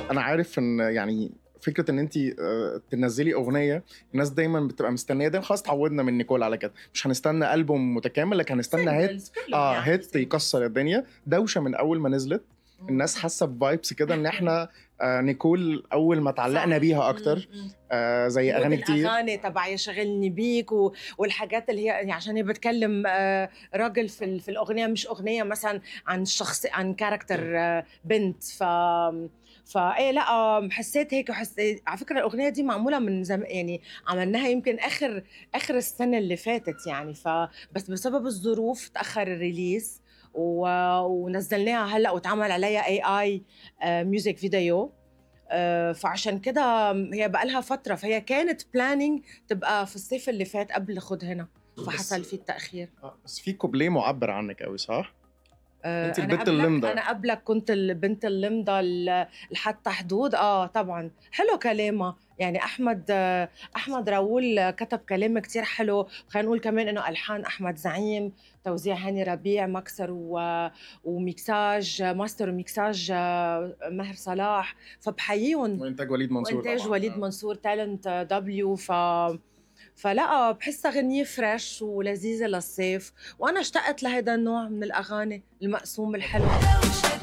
انا عارف ان يعني فكره ان انت تنزلي اغنيه الناس دايما بتبقى مستنيه دايما خلاص اتعودنا من نيكول على كده مش هنستنى البوم متكامل لكن هنستنى هيت Singles كلهم اه يعني هيت يكسر الدنيا دوشه من اول ما نزلت مم. الناس حاسه بفايبس كده ان احنا آه نيكول اول ما اتعلقنا صح. بيها اكتر مم. مم. آه زي اغاني كتير الاغاني تبع يشغلني بيك و... والحاجات اللي هي يعني عشان هي بتكلم آه، راجل في ال... في الاغنيه مش اغنيه مثلا عن شخص عن كاركتر آه، بنت ف فايه لا آه، حسيت هيك وحسيت على فكره الاغنيه دي معموله من زم... يعني عملناها يمكن اخر اخر السنه اللي فاتت يعني ف بس بسبب الظروف تاخر الريليز و... ونزلناها هلا واتعمل عليها اي اي ميوزك فيديو آه، فعشان كده هي بقى لها فتره فهي كانت بلاننج تبقى في الصيف اللي فات قبل خد هنا فحصل في التاخير آه، بس في كوبليه معبر عنك قوي صح؟ آه، أنت أنا البنت قبلك- اللمضة. انا قبلك كنت البنت اللمضه ال- لحتى حدود اه طبعا حلو كلامها يعني احمد آه، احمد راؤول كتب كلام كتير حلو خلينا نقول كمان انه الحان احمد زعيم توزيع هاني ربيع مكسر و... وميكساج ماستر وميكساج آه، ماهر صلاح فبحييهم وانتاج وليد منصور وانتاج طبعاً. وليد آه. منصور تالنت دبليو ف فلا بحسها غنية فريش ولذيذة للصيف وأنا اشتقت لهيدا النوع من الأغاني المقسوم الحلو